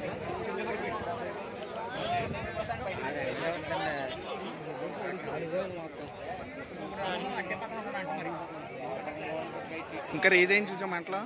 ఇంకా రేజ్ అయింది చూసాం మంటలో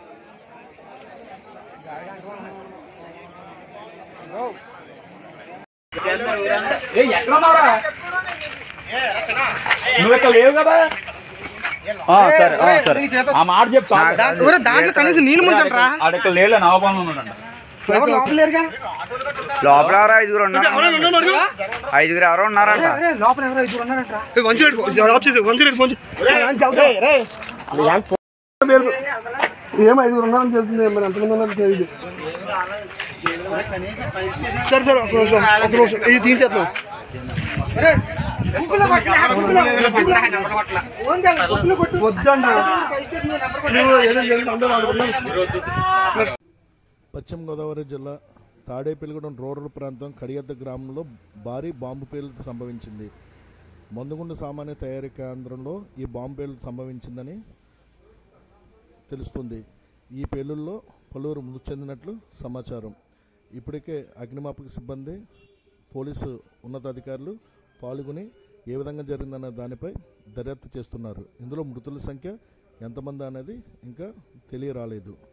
నువ్వు ఇక్కడ లేవు కదా ఆ, సరే ఆ, సరే ఆ మాట చెప్పు చాలు. ఒరే, దాంట్లో కనీసం నీళ్ళు ముంచండి రా ఆడ ఇక్కడ లేలే నవపాలన ఉన్నాడంట ఎవరు లోపల లేరుగా? లోపల ఎవరో ఐదుగురు ఉన్నారు ఐదుగురు ఎవరో ఉన్నారంట అరే, లోపల ఎవరో ఇద్దరు ఉన్నారంట ఏం ఐదుగురు ఉన్నారని తెలుస్తుంది మరి ఎంతమంది ఉన్నారో తెలియదు సరే సరే ఒక నిమిషం ఒక నిమిషం ఇది తీసేద్దాం వద్దండి నువ్వు ఏదో జరిగింది అందరూ ఆడుకున్నారు పశ్చిమ గోదావరి జిల్లా తాడేపల్లిగూడెం రూరల్ ప్రాంతం కడియద్ద గ్రామంలో భారీ బాంబు పేలుడు సంభవించింది మందుగుండు సామాన్య తయారీ కేంద్రంలో ఈ బాంబు పేలుడు సంభవించిందని తెలుస్తుంది ఈ పేలుల్లో పలువురు మృతి చెందినట్లు సమాచారం ఇప్పటికే అగ్నిమాపక సిబ్బంది పోలీసు ఉన్నతాధికారులు పాల్గొని ఏ విధంగా జరిగిందన్న దానిపై దర్యాప్తు చేస్తున్నారు ఇందులో మృతుల సంఖ్య ఎంతమంది అనేది ఇంకా తెలియరాలేదు